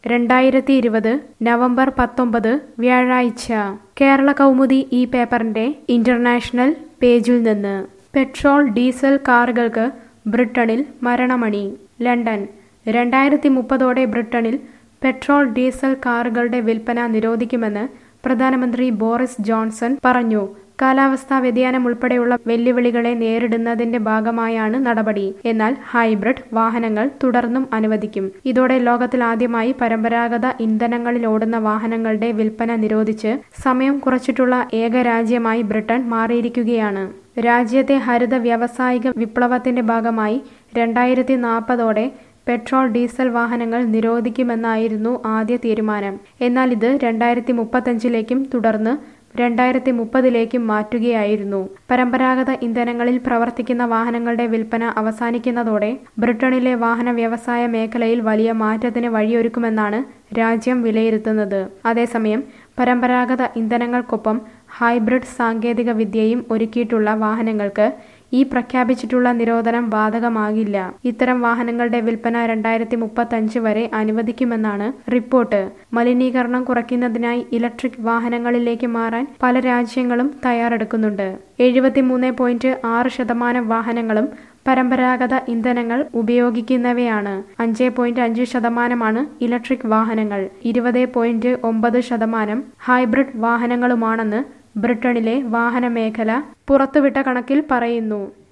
രണ്ടായിരത്തി ഇരുപത് നവംബർ പത്തൊമ്പത് വ്യാഴാഴ്ച കേരള കൗമുദി ഈ പേപ്പറിന്റെ ഇന്റർനാഷണൽ പേജിൽ നിന്ന് പെട്രോൾ ഡീസൽ കാറുകൾക്ക് ബ്രിട്ടണിൽ മരണമണി ലണ്ടൻ രണ്ടായിരത്തി മുപ്പതോടെ ബ്രിട്ടണിൽ പെട്രോൾ ഡീസൽ കാറുകളുടെ വിൽപ്പന നിരോധിക്കുമെന്ന് പ്രധാനമന്ത്രി ബോറിസ് ജോൺസൺ പറഞ്ഞു കാലാവസ്ഥാ വ്യതിയാനം ഉൾപ്പെടെയുള്ള വെല്ലുവിളികളെ നേരിടുന്നതിന്റെ ഭാഗമായാണ് നടപടി എന്നാൽ ഹൈബ്രിഡ് വാഹനങ്ങൾ തുടർന്നും അനുവദിക്കും ഇതോടെ ലോകത്തിൽ ആദ്യമായി പരമ്പരാഗത ഇന്ധനങ്ങളിൽ ഓടുന്ന വാഹനങ്ങളുടെ വിൽപ്പന നിരോധിച്ച് സമയം കുറച്ചിട്ടുള്ള ഏക രാജ്യമായി ബ്രിട്ടൻ മാറിയിരിക്കുകയാണ് രാജ്യത്തെ ഹരിത വ്യാവസായിക വിപ്ലവത്തിന്റെ ഭാഗമായി രണ്ടായിരത്തി നാൽപ്പതോടെ പെട്രോൾ ഡീസൽ വാഹനങ്ങൾ നിരോധിക്കുമെന്നായിരുന്നു ആദ്യ തീരുമാനം എന്നാൽ ഇത് രണ്ടായിരത്തി മുപ്പത്തഞ്ചിലേക്കും തുടർന്ന് രണ്ടായിരത്തി മുപ്പതിലേക്കും മാറ്റുകയായിരുന്നു പരമ്പരാഗത ഇന്ധനങ്ങളിൽ പ്രവർത്തിക്കുന്ന വാഹനങ്ങളുടെ വിൽപ്പന അവസാനിക്കുന്നതോടെ ബ്രിട്ടനിലെ വാഹന വ്യവസായ മേഖലയിൽ വലിയ മാറ്റത്തിന് വഴിയൊരുക്കുമെന്നാണ് രാജ്യം വിലയിരുത്തുന്നത് അതേസമയം പരമ്പരാഗത ഇന്ധനങ്ങൾക്കൊപ്പം ഹൈബ്രിഡ് സാങ്കേതിക വിദ്യയും ഒരുക്കിയിട്ടുള്ള വാഹനങ്ങൾക്ക് ഈ പ്രഖ്യാപിച്ചിട്ടുള്ള നിരോധനം ബാധകമാകില്ല ഇത്തരം വാഹനങ്ങളുടെ വിൽപ്പന രണ്ടായിരത്തി മുപ്പത്തഞ്ച് വരെ അനുവദിക്കുമെന്നാണ് റിപ്പോർട്ട് മലിനീകരണം കുറയ്ക്കുന്നതിനായി ഇലക്ട്രിക് വാഹനങ്ങളിലേക്ക് മാറാൻ പല രാജ്യങ്ങളും തയ്യാറെടുക്കുന്നുണ്ട് എഴുപത്തിമൂന്ന് പോയിന്റ് ആറ് ശതമാനം വാഹനങ്ങളും പരമ്പരാഗത ഇന്ധനങ്ങൾ ഉപയോഗിക്കുന്നവയാണ് അഞ്ച് പോയിന്റ് അഞ്ച് ശതമാനമാണ് ഇലക്ട്രിക് വാഹനങ്ങൾ ഇരുപത് പോയിന്റ് ഒമ്പത് ശതമാനം ഹൈബ്രിഡ് വാഹനങ്ങളുമാണെന്ന് ബ്രിട്ടനിലെ വാഹന മേഖല പുറത്തുവിട്ട കണക്കിൽ പറയുന്നു